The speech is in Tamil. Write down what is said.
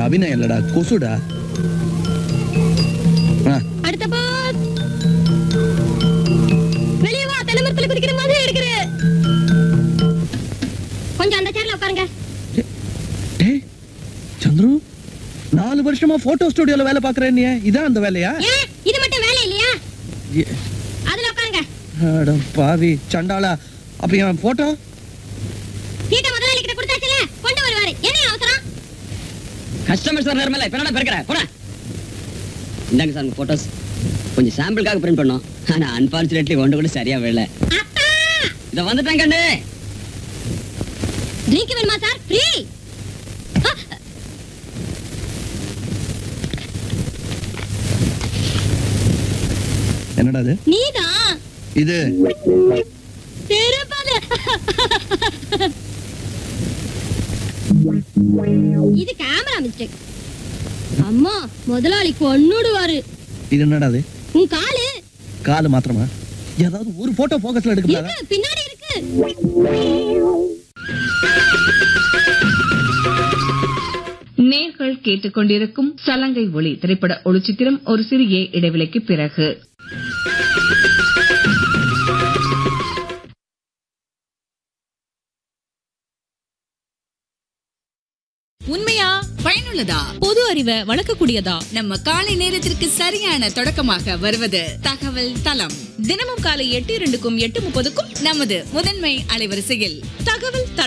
அபிநயம் இல்லடா கொசுடா ஆ, அடுத்த பாஸ் வெளியே வா தலைமரத்துல குதிக்கிற மாதிரி எடுக்கிற கொஞ்சம் அந்த சேர்ல உட்காருங்க டேய் சந்துரு நாலு வருஷமா போட்டோ ஸ்டுடியோல வேலை பாக்குறேன் நீ இதான் அந்த வேலையா ஏன் இது மட்டும் வேலை இல்லையா ஏ, அதுல உட்காருங்க அட பாவி சண்டாளா அப்ப என் போட்டோ சீட்டை முதலாளி கிட்ட கொடுத்தாச்சுல கொண்டு வருவாரு என்ன அவசரம் கஸ்டமர்ஸ் வர நேரமில்ல இப்ப என்ன பிறக்கிற போட இந்தாங்க சார் உங்க போட்டோஸ் கொஞ்சம் சாம்பிளுக்காக பிரிண்ட் பண்ணோம் ஆனா அன்பார்ச்சுனேட்லி ஒன்று கூட சரியா விழல அப்பா இத வந்துட்டேன் கண்ணு ட்ரிங்க் வேணுமா சார் ஃப்ரீ என்னடா இது நீதான் இது திருப்பது இது கேமரா மிஸ்டேக் அம்மா முதலாளி கொன்னுடுவாரு இது என்னடா இது உன் காலு காலு மாத்திரமா ஏதாவது ஒரு போட்டோ போக்கஸ்ல எடுக்க இருக்கு பின்னாடி இருக்கு நேர்கள் கேட்டுக்கொண்டிருக்கும் சலங்கை ஒளி திரைப்பட ஒளிச்சித்திரம் ஒரு சிறிய இடைவெளிக்கு பிறகு உண்மையா பயனுள்ளதா பொது அறிவை வளர்க்கக்கூடியதா நம்ம காலை நேரத்திற்கு சரியான தொடக்கமாக வருவது தகவல் தளம் தினமும் காலை எட்டு இரண்டுக்கும் எட்டு முப்பதுக்கும் நமது முதன்மை அலைவரிசையில் தகவல்